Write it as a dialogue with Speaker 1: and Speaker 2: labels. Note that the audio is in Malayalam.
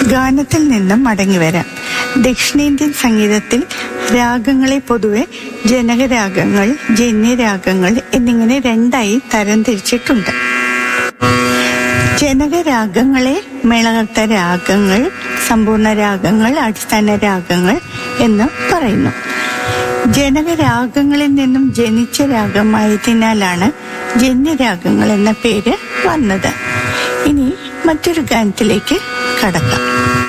Speaker 1: ഗാനത്തിൽ നിന്നും മടങ്ങി വരാം ദക്ഷിണേന്ത്യൻ സംഗീതത്തിൽ രാഗങ്ങളെ പൊതുവെ ജനകരാഗങ്ങൾ ജന്യരാഗങ്ങൾ എന്നിങ്ങനെ രണ്ടായി തരംതിരിച്ചിട്ടുണ്ട് ജനകരാഗങ്ങളെ മേളകർത്ത രാഗങ്ങൾ സമ്പൂർണ്ണ രാഗങ്ങൾ അടിസ്ഥാന രാഗങ്ങൾ എന്ന് പറയുന്നു ജനകരാഗങ്ങളിൽ നിന്നും ജനിച്ച രാഗമായതിനാലാണ് ജന്യരാഗങ്ങൾ എന്ന പേര് വന്നത് ഇനി മറ്റൊരു ഗാനത്തിലേക്ക് കടക്കാം